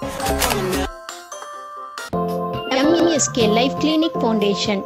எம்என்எஸ்கே life clinic foundation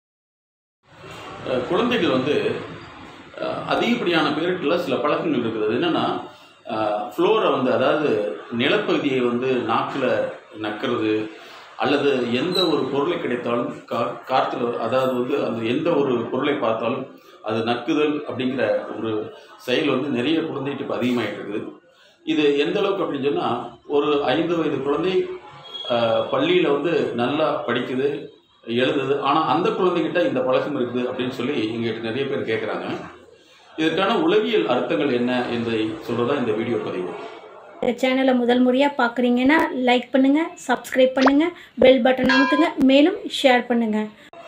ah குழந்தைகள் வந்து அஹ், அதிகப்படியான பேருக்குள்ள சில பழக்கங்கள் இருக்குது அது என்னன்னா ஃப்ளோரை வந்து அதாவது நிலப்பகுதியை வந்து நாக்கில் நக்கிறது அல்லது எந்த ஒரு பொருளை கிடைத்தாலும் கா காற்றுல அதாவது வந்து அந்த எந்த ஒரு பொருளை பார்த்தாலும் அது நக்குதல் அப்படிங்கிற ஒரு செயல் வந்து நிறைய குழந்தைகிட்ட இப்போ அதிகமாகிட்டு இருக்குது இது எந்த அளவுக்கு அப்படின்னு சொன்னால் ஒரு ஐந்து வயது குழந்தை பள்ளியில் வந்து நல்லா படிக்குது எழுதுது ஆனால் அந்த குழந்தைகிட்ட இந்த பழக்கம் இருக்குது அப்படின்னு சொல்லி எங்ககிட்ட நிறைய பேர் கேட்குறாங்க இதற்கான உளவியல் அர்த்தங்கள் என்ன என்பதை சொல்கிறதா இந்த வீடியோ பதிவு இந்த சேனலை முதல் முறையாக பார்க்குறீங்கன்னா லைக் பண்ணுங்கள் சப்ஸ்கிரைப் பண்ணுங்கள் பெல் பட்டன் அமுத்துங்க மேலும் ஷேர் பண்ணுங்கள்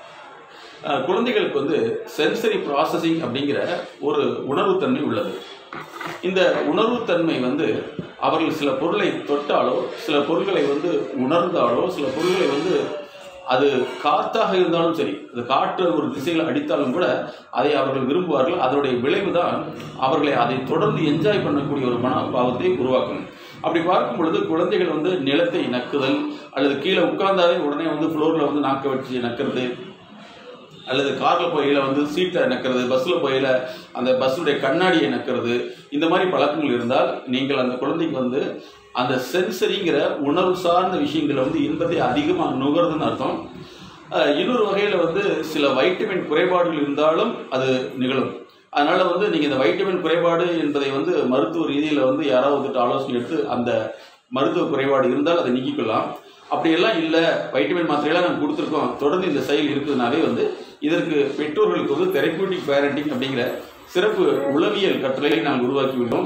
அஹ் குழந்தைகளுக்கு வந்து சென்சரி ப்ராசஸிங் அப்படிங்கிற ஒரு உணர்வுத்தன்மை உள்ளது இந்த உணர்வுத்தன்மை வந்து அவர்கள் சில பொருளை தொட்டாலோ சில பொருட்களை வந்து உணர்ந்தாலோ சில பொருட்களை வந்து அது காற்றாக இருந்தாலும் சரி அது காற்று ஒரு திசையில் அடித்தாலும் கூட அதை அவர்கள் விரும்புவார்கள் அதனுடைய விளைவு தான் அவர்களை அதை தொடர்ந்து என்ஜாய் பண்ணக்கூடிய ஒரு மனோபாவத்தை உருவாக்கும் அப்படி பார்க்கும் பொழுது குழந்தைகள் வந்து நிலத்தை நக்குதல் அல்லது கீழே உட்கார்ந்தாலே உடனே வந்து ஃப்ளோரில் வந்து நாக்க வச்சு நக்கிறது அல்லது காரில் போகையில் வந்து சீட்டை நக்கிறது பஸ்ஸில் போகையில் அந்த பஸ்ஸுடைய கண்ணாடியை நக்கிறது இந்த மாதிரி பழக்கங்கள் இருந்தால் நீங்கள் அந்த குழந்தைக்கு வந்து அந்த சென்சரிங்கிற உணர்வு சார்ந்த விஷயங்களை வந்து இன்பத்தை அதிகமாக நுகருதுன்னு அர்த்தம் அஹ் இன்னொரு வகையில் வந்து சில வைட்டமின் குறைபாடுகள் இருந்தாலும் அது நிகழும் அதனால் வந்து நீங்கள் இந்த வைட்டமின் குறைபாடு என்பதை வந்து மருத்துவ ரீதியில் வந்து யாராவது வந்துட்டு ஆலோசனை எடுத்து அந்த மருத்துவ குறைபாடு இருந்தால் அதை நீக்கிக்கலாம் அப்படியெல்லாம் இல்லை வைட்டமின் மாத்திரையெல்லாம் நாங்கள் கொடுத்துருக்கோம் தொடர்ந்து இந்த செயல் இருக்குதுனாவே வந்து இதற்கு பெற்றோர்களுக்கு வந்து தெரப்பியூட்டிக் பேரண்டிங் அப்படிங்கிற சிறப்பு உளவியல் கட்டளையை நாங்கள் உருவாக்கியுள்ளோம்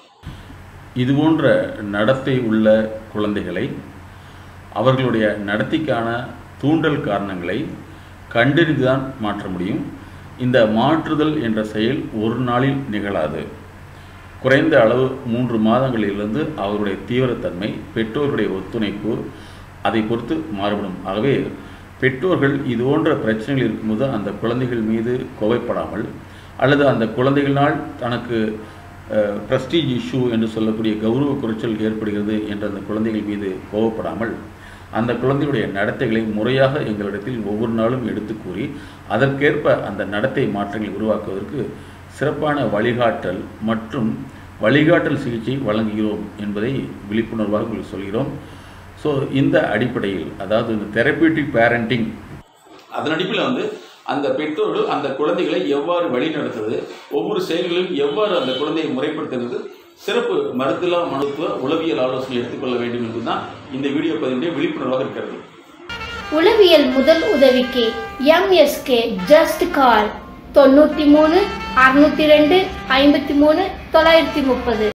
இது போன்ற நடத்தை உள்ள குழந்தைகளை அவர்களுடைய நடத்தைக்கான தூண்டல் காரணங்களை கண்டறிந்துதான் மாற்ற முடியும் இந்த மாற்றுதல் என்ற செயல் ஒரு நாளில் நிகழாது குறைந்த அளவு மூன்று மாதங்களிலிருந்து அவருடைய தீவிரத்தன்மை பெற்றோருடைய ஒத்துழைப்பு அதை பொறுத்து மாறுபடும் ஆகவே பெற்றோர்கள் இது போன்ற பிரச்சனைகள் இருக்கும்போது அந்த குழந்தைகள் மீது கோவைப்படாமல் அல்லது அந்த குழந்தைகளினால் தனக்கு ப்ரெஸ்டீஜ் இஷ்யூ என்று சொல்லக்கூடிய கௌரவ குறைச்சல் ஏற்படுகிறது என்ற அந்த குழந்தைகள் மீது கோவப்படாமல் அந்த குழந்தையுடைய நடத்தைகளை முறையாக எங்களிடத்தில் ஒவ்வொரு நாளும் எடுத்து கூறி அதற்கேற்ப அந்த நடத்தை மாற்றங்களை உருவாக்குவதற்கு சிறப்பான வழிகாட்டல் மற்றும் வழிகாட்டல் சிகிச்சை வழங்குகிறோம் என்பதை விழிப்புணர்வாக உங்களுக்கு சொல்கிறோம் ஸோ இந்த அடிப்படையில் அதாவது இந்த தெரப்பியூட்டிக் பேரண்டிங் அதன் அடிப்படையில் வந்து அந்த பெற்றோர்கள் அந்த குழந்தைகளை எவ்வாறு வழிநடத்துவது ஒவ்வொரு செயல்களிலும் எவ்வாறு அந்த குழந்தையை முறைப்படுத்துகிறது சிறப்பு மருத்துவ மருத்துவ உளவியல் ஆலோசனை எடுத்துக்கொள்ள வேண்டும் என்பதுதான் இந்த வீடியோ பதிவுடைய விழிப்புணர்வாக இருக்கிறது உளவியல் முதல் உதவிக்கு எம்எஸ்கே ஜஸ்ட் கால் தொண்ணூற்றி மூணு அறுநூற்றி ரெண்டு ஐம்பத்தி மூணு தொள்ளாயிரத்தி முப்பது